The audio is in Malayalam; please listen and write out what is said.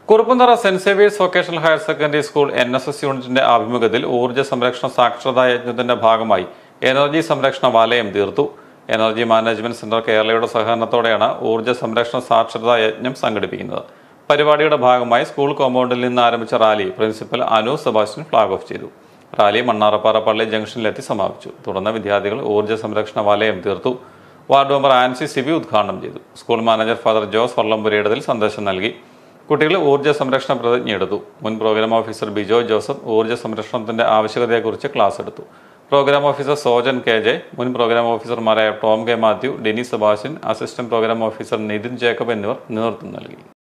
Kuruppanthara Saint Xavier's vocational higher secondary school N S S യൂണിറ്റിന്റെ ആഭിമുഖ്യത്തിൽ ഊർജ്ജ സംരക്ഷണ സാക്ഷരതാ യജ്ഞത്തിന്റെ ഭാഗമായി എനർജി സംരക്ഷണ വലയം തീർത്തു എനർജി മാനേജ്മെന്റ് സെന്റർ കേരളയുടെ സഹകരണത്തോടെയാണ് ഊർജ്ജ സംരക്ഷണ സാക്ഷരതാ യജ്ഞം സംഘടിപ്പിക്കുന്നത് പരിപാടിയുടെ ഭാഗമായി സ്കൂൾ കോമ്പൗണ്ടിൽ നിന്ന് ആരംഭിച്ച rally principal Anu Sebastian flag off ചെയ്തു റാലി മണ്ണാറപ്പാറ പള്ളി ജംഗ്ഷനിലെത്തി സമാപിച്ചു തുടർന്ന് വിദ്യാർത്ഥികൾ ഊർജ്ജ സംരക്ഷണ വലയം തീർത്തു വാർഡ് മെമ്പർ ആൻസി സിബി ഉദ്ഘാടനം ചെയ്തു സ്കൂൾ മാനേജർ ഫാദർ ജോസ് വള്ളംപുരയിടത്തിൽ സന്ദേശം നൽകി കുട്ടികൾ ഊർജ്ജ സംരക്ഷണ പ്രതിജ്ഞ എടുത്തു മുൻ പ്രോഗ്രാം ഓഫീസർ ബിജോ ജോസഫ് ഊർജ്ജ സംരക്ഷണത്തിന്റെ ആവശ്യകതയെക്കുറിച്ച് ക്ലാസ് എടുത്തു programme officer Sojan K J മുൻ പ്രോഗ്രാം ഓഫീസർമാരായ Tom K Mathew Deny Sebastian assistant programme officer Nithin Jacob എന്നിവർ നേതൃത്വം നൽകി